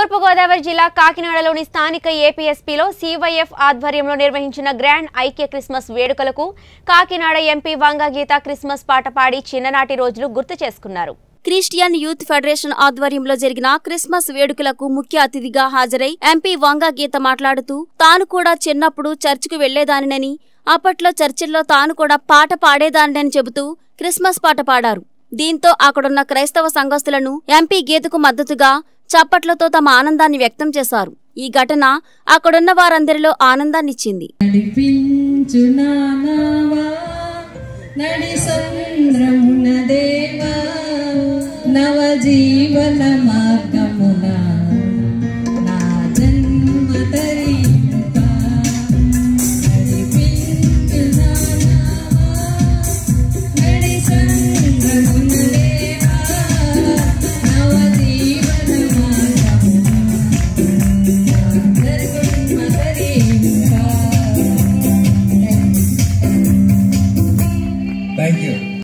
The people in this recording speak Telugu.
తూర్పుగోదావరి జిల్లా కాకినాడలోని స్థానిక ఏపీఎస్పీలో సివైఎఫ్ ఆధ్వర్యంలో నిర్వహించిన గ్రాండ్ ఐక్య క్రిస్మస్ వేడుకలకు కాకినాడ ఎంపీ వంగ గీత క్రిస్మస్ పాట పాడి చిన్ననాటి రోజులు గుర్తు చేసుకున్నారు క్రిస్టియన్ యూత్ ఫెడరేషన్ ఆధ్వర్యంలో జరిగిన క్రిస్మస్ వేడుకలకు ముఖ్య అతిథిగా హాజరై ఎంపీ వంగ గీత మాట్లాడుతూ తాను కూడా చిన్నప్పుడు చర్చికి వెళ్లేదానినని అప్పట్లో చర్చిల్లో తాను కూడా పాట పాడేదానినని చెబుతూ క్రిస్మస్ పాట పాడారు దీంతో అక్కడున్న క్రైస్తవ సంఘస్థులను ఎంపీ గీతకు మద్దతుగా చప్పట్లతో తమ ఆనందాన్ని వ్యక్తం చేశారు ఈ ఘటన అక్కడున్న వారందరిలో ఆనందాన్నిచ్చింది నడిపించు నానావా నడి సంద్రమున దేవా నవజీవన మార్గమున నా జన్మ తరింప నడిపించు నానావా నడి సంద్రమున దేవా నవజీవన మార్గమున నా జన్మ తరింప థ్యాంక్ యూ